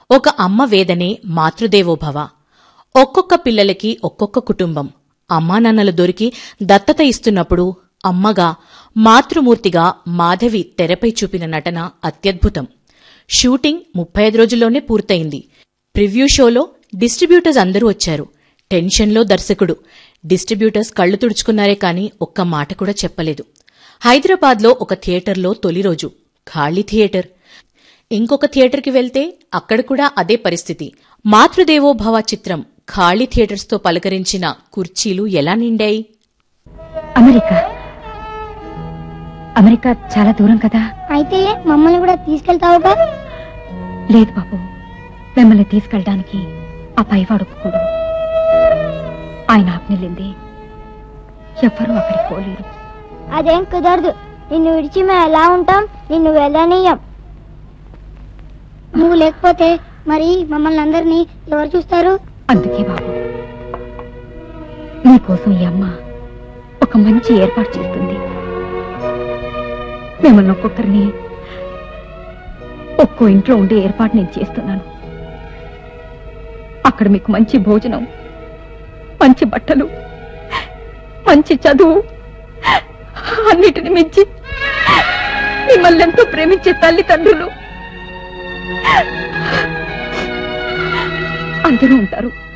ఒక అమ్మ వేదనే మాతృదేవోభవ ఒక్కొక్క పిల్లలకి ఒక్కొక్క కుటుంబం అమ్మానాన్నలు దొరికి దత్తత ఇస్తున్నప్పుడు అమ్మగా మాతృమూర్తిగా మాధవి తెరపై చూపిన నటన అత్యద్భుతం షూటింగ్ ముప్పై ఐదు రోజుల్లోనే పూర్తయింది ప్రివ్యూ షోలో డిస్ట్రిబ్యూటర్స్ అందరూ వచ్చారు టెన్షన్లో దర్శకుడు డిస్ట్రిబ్యూటర్స్ కళ్ళు తుడుచుకున్నారే కాని ఒక్క మాట కూడా చెప్పలేదు హైదరాబాద్లో ఒక థియేటర్లో తొలి రోజు ఖాళీ థియేటర్ ఇంకొక థియేటర్కి వెళ్తే అక్కడ కూడా అదే పరిస్థితి మాతృదేవోభవ చిత్రం ఖాళీ థియేటర్స్తో పలకరించిన కుర్చీలు ఎలా నిండాయి అమెరికా అమెరికా చాలా దూరం కదా అయితే మమ్మల్ని కూడా తీసుకెళ్తావుగా లేదు బాబు మిమ్మల్ని తీసుకెళ్ళడానికి ఆ పైవాడు ఒప్పుకోడు ఆయన ఆజ్ఞలింది ఎవ్వరూ అక్కడికి పోలేరు అదేం కుదరదు నిన్ను విడిచి మేము ఎలా ఉంటాం నిన్ను వెళ్ళనీయం నువ్వు లేకపోతే మరి మమ్మల్ని అందరినీ ఎవరు చూస్తారు అందుకే బాబు నీకోసం ఈ అమ్మ ఒక మంచి ఏర్పాటు చేస్తుంది మిమ్మల్ని ఒక్కొక్కరిని ఒక్కో ఇంట్లో ఉండే ఏర్పాటు నేను చేస్తున్నాను అక్కడ మీకు మంచి భోజనం మంచి బట్టలు మంచి చదువు అన్నిటిని మించి మిమ్మల్ని ఎంతో ప్రేమించే తల్లిదండ్రులు అందరూ ఉంటారు